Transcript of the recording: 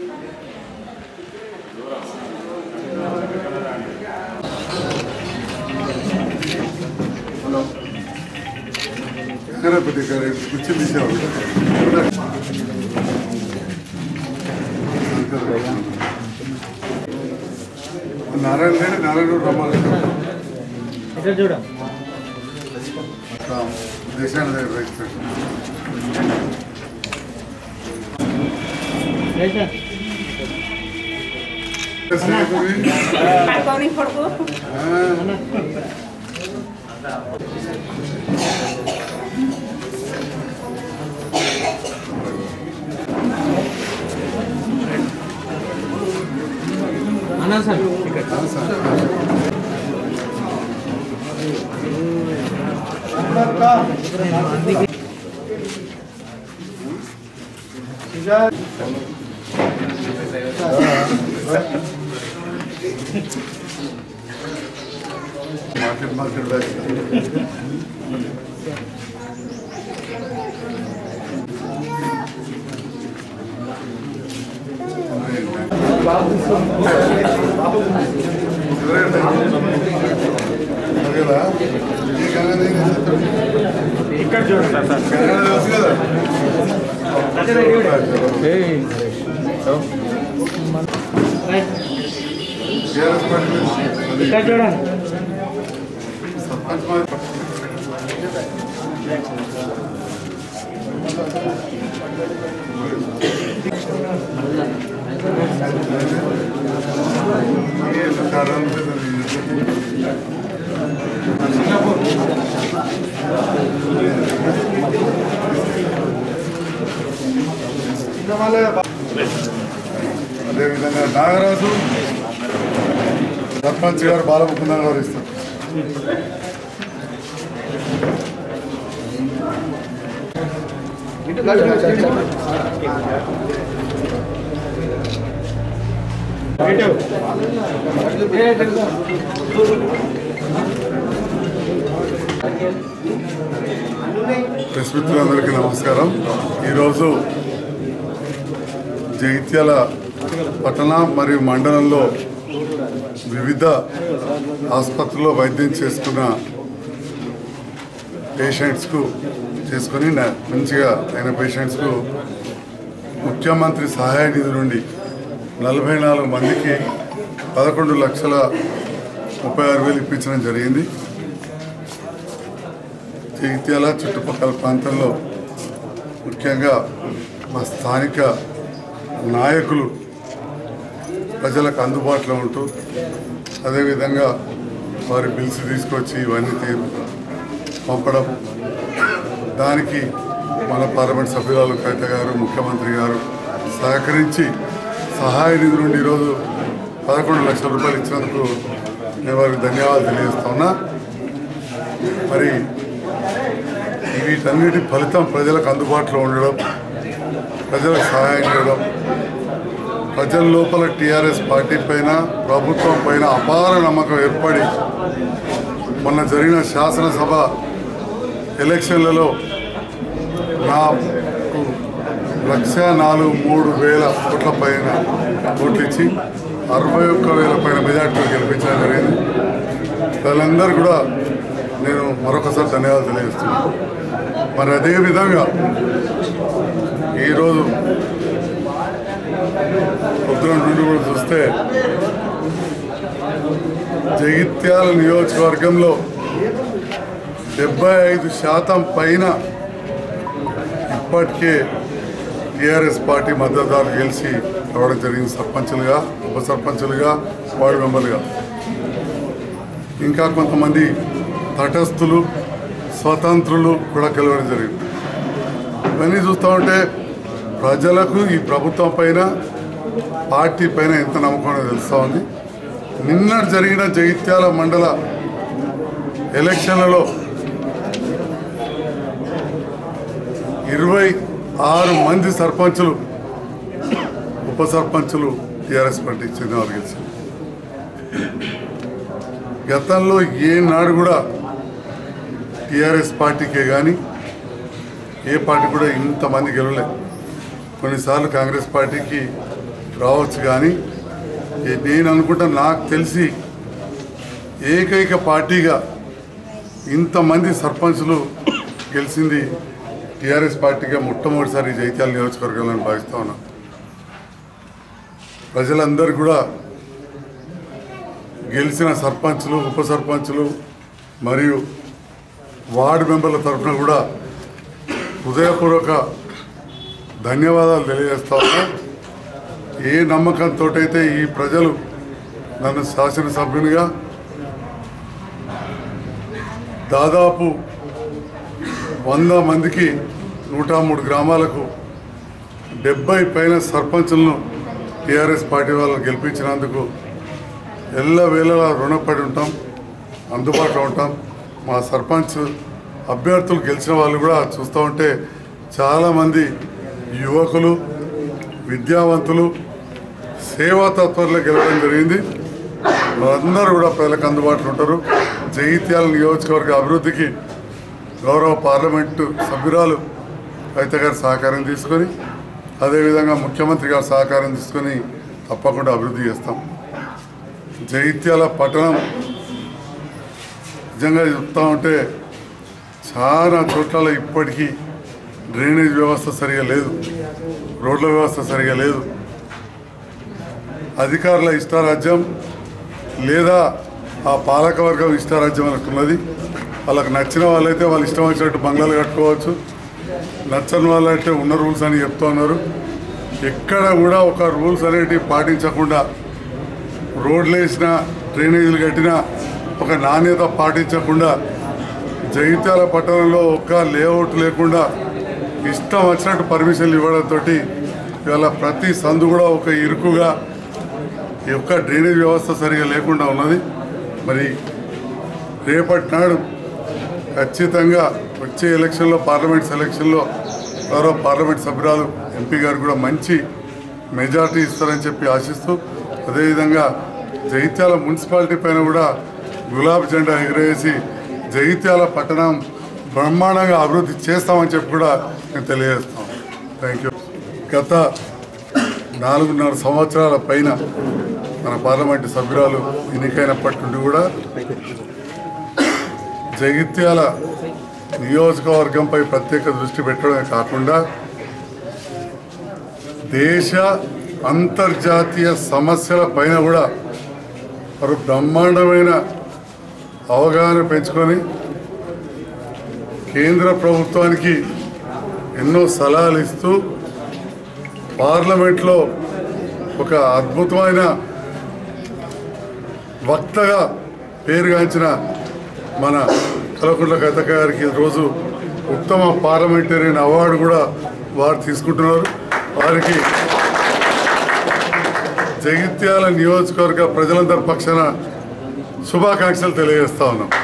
గణపతి గారు కూర్చొని తీసేవాడు నారాయణ లేని నారాయణ రమ్మాలి ఇక్కడ చూడ దేశాన్ని దగ్గర రిజిస్ట్రేషన్ పడుకోని పడుకో అన్నా సార్ ఇక్కడ మార్కెట్ మార్కెట్ బ్యాగ్ ఇక్కడ చూడండి సార్ సార్ ఇక్కడ చూడండి అదేవిధంగా నాగరాజు సర్పంచ్ గారు బాలముకుందం గారు ఇస్తారు ప్రెస్ మిత్రులందరికీ నమస్కారం ఈరోజు జగిత్యాల పట్టణ మరియు మండలంలో వివిధ ఆసుపత్రుల్లో వైద్యం చేసుకున్న పేషెంట్స్కు చేసుకొని న- మంచిగా అయిన పేషెంట్స్కు ముఖ్యమంత్రి సహాయ నిధి నుండి నలభై నాలుగు మందికి పదకొండు లక్షల ముప్పై ఆరు వేలు ఇప్పించడం జరిగింది జగిత్యాల చుట్టుపక్కల ప్రాంతంలో ముఖ్యంగా మా స్థానిక నాయకులు ప్రజలకు అందుబాటులో ఉంటూ అదేవిధంగా వారి బిల్స్ తీసుకొచ్చి ఇవన్నీ తీరు పంపడం దానికి మన పార్లమెంట్ సభ్యురాలు కవిత గారు ముఖ్యమంత్రి గారు సహకరించి సహాయ నిధి నుండి ఈరోజు పదకొండు లక్షల రూపాయలు ఇచ్చినందుకు నేను వారికి ధన్యవాదాలు తెలియజేస్తా ఉన్నా మరి వీటన్నిటి ఫలితం ప్రజలకు అందుబాటులో ఉండడం ప్రజలకు సహాయం చేయడం ప్రజల లోపల టీఆర్ఎస్ పార్టీ పైన ప్రభుత్వం పైన అపార నమ్మకం ఏర్పడి మొన్న జరిగిన శాసనసభ ఎలక్షన్లలో నాకు లక్ష నాలుగు మూడు వేల కోట్ల పైన ఓట్లు ఇచ్చి అరవై ఒక్క వేల పైన మెజార్టీతో గెలిపించడం జరిగింది వాళ్ళందరూ కూడా నేను మరొకసారి ధన్యవాదాలు తెలియజేస్తున్నాను మరి అదేవిధంగా ఈరోజు పొద్దున నుండి కూడా చూస్తే జగిత్యాల నియోజకవర్గంలో డెబ్బై ఐదు శాతం పైన ఇప్పటికే టీఆర్ఎస్ పార్టీ మద్దతుదారులు గెలిచి రావడం జరిగింది సర్పంచులుగా ఉప సర్పంచులుగా వార్డు మెంబర్లుగా ఇంకా కొంతమంది తటస్థులు స్వతంత్రులు కూడా గెలవడం జరిగింది ఇవన్నీ చూస్తూ ఉంటే ప్రజలకు ఈ ప్రభుత్వం పైన పార్టీ పైన ఎంత నమ్మకం అనేది తెలుస్తూ ఉంది నిన్న జరిగిన జగిత్యాల మండల ఎలక్షన్లలో ఇరవై ఆరు మంది సర్పంచులు ఉప సర్పంచులు టీఆర్ఎస్ పార్టీకి చెందిన వారు గెలిచారు గతంలో ఏనాడు కూడా టీఆర్ఎస్ పార్టీకే కానీ ఏ పార్టీ కూడా ఇంతమంది గెలవలేదు కొన్నిసార్లు కాంగ్రెస్ పార్టీకి రావచ్చు కానీ ఈ- నేను అనుకుంటా నాకు తెలిసి ఏకైక పార్టీగా ఇంతమంది సర్పంచ్లు గెలిచింది టీఆర్ఎస్ పార్టీగా మొట్టమొదటిసారి జైత్యాల నియోజకవర్గంలో భావిస్తా ఉన్నాం ప్రజలందరూ కూడా గెలిచిన సర్పంచ్లు ఉప సర్పంచ్లు మరియు వార్డు మెంబర్ల తరఫున కూడా హృదయపూర్వక ధన్యవాదాలు తెలియజేస్తా ఉన్నా ఏ నమ్మకంతో అయితే ఈ ప్రజలు నన్ను శాసనసభ్యునిగా దాదాపు వంద మందికి నూట మూడు గ్రామాలకు డెబ్బై పైన సర్పంచులను టీఆర్ఎస్ పార్టీ వాళ్ళని గెలిపించినందుకు ఎల్ల వేళలా రుణపడి ఉంటాం అందుబాటులో ఉంటాం మా సర్పంచ్ అభ్యర్థులు గెలిచిన వాళ్ళు కూడా చూస్తూ ఉంటే చాలామంది యువకులు విద్యావంతులు సేవా తత్పరులు గెలవడం జరిగింది వాళ్ళందరూ కూడా ప్రజలకు అందుబాటులో ఉంటారు జగిత్యాల నియోజకవర్గ అభివృద్ధికి గౌరవ పార్లమెంటు సభ్యురాలు కవిత గారి సహకారం తీసుకొని అదేవిధంగా ముఖ్యమంత్రి గారి సహకారం తీసుకొని తప్పకుండా అభివృద్ధి చేస్తాం జగిత్యాల పట్టణం నిజంగా చెప్తా ఉంటే చాలా చోట్ల ఇప్పటికీ డ్రైనేజ్ వ్యవస్థ సరిగా లేదు రోడ్ల వ్యవస్థ సరిగా లేదు అధికారుల ఇష్టారాజ్యం లేదా ఆ పాలకవర్గం ఇష్టారాజ్యం అనుకున్నది వాళ్ళకి నచ్చిన వాళ్ళైతే వాళ్ళు ఇష్టం వచ్చినట్టు బంగ్లాలు కట్టుకోవచ్చు నచ్చని వాళ్ళంటే ఉన్న రూల్స్ అని చెప్తా ఉన్నారు ఎక్కడ కూడా ఒక రూల్స్ అనేటివి పాటించకుండా రోడ్లు వేసిన డ్రైనేజీలు కట్టినా ఒక నాణ్యత పాటించకుండా జగిత్యాల పట్టణంలో ఒక్క లేఅవుట్ లేకుండా ఇష్టం వచ్చినట్టు పర్మిషన్లు ఇవ్వడంతో ఇవాళ ప్రతి సందు కూడా ఒక ఇరుకుగా ఈ యొక్క డ్రైనేజ్ వ్యవస్థ సరిగా లేకుండా ఉన్నది మరి రేపటి నాడు ఖచ్చితంగా వచ్చే ఎలక్షన్లో పార్లమెంట్ సెలక్షన్లో గౌరవ పార్లమెంట్ సభ్యురాలు ఎంపీ గారు కూడా మంచి మెజార్టీ ఇస్తారని చెప్పి ఆశిస్తూ అదేవిధంగా జగిత్యాల మున్సిపాలిటీ పైన కూడా గులాబీ జెండా ఎగరేసి జగిత్యాల పట్టణం బ్రహ్మాండంగా అభివృద్ధి చేస్తామని చెప్పి కూడా నేను తెలియజేస్తాం థ్యాంక్ యూ గత నాలుగున్నర సంవత్సరాల పైన మన పార్లమెంటు సభ్యురాలు ఎన్నికైనప్పటి నుండి కూడా జగిత్యాల నియోజకవర్గంపై ప్రత్యేక దృష్టి పెట్టడమే కాకుండా దేశ అంతర్జాతీయ సమస్యల పైన కూడా వారు బ్రహ్మాండమైన అవగాహన పెంచుకొని కేంద్ర ప్రభుత్వానికి ఎన్నో సలహాలు ఇస్తూ పార్లమెంట్లో ఒక అద్భుతమైన వక్తగా పేరుగాంచిన మన కలకుంట్ల కథక గారికి రోజు ఉత్తమ పార్లమెంటేరియన్ అవార్డు కూడా వారు తీసుకుంటున్నారు వారికి జగిత్యాల నియోజకవర్గ ప్రజలందరి పక్షాన శుభాకాంక్షలు తెలియజేస్తా ఉన్నాం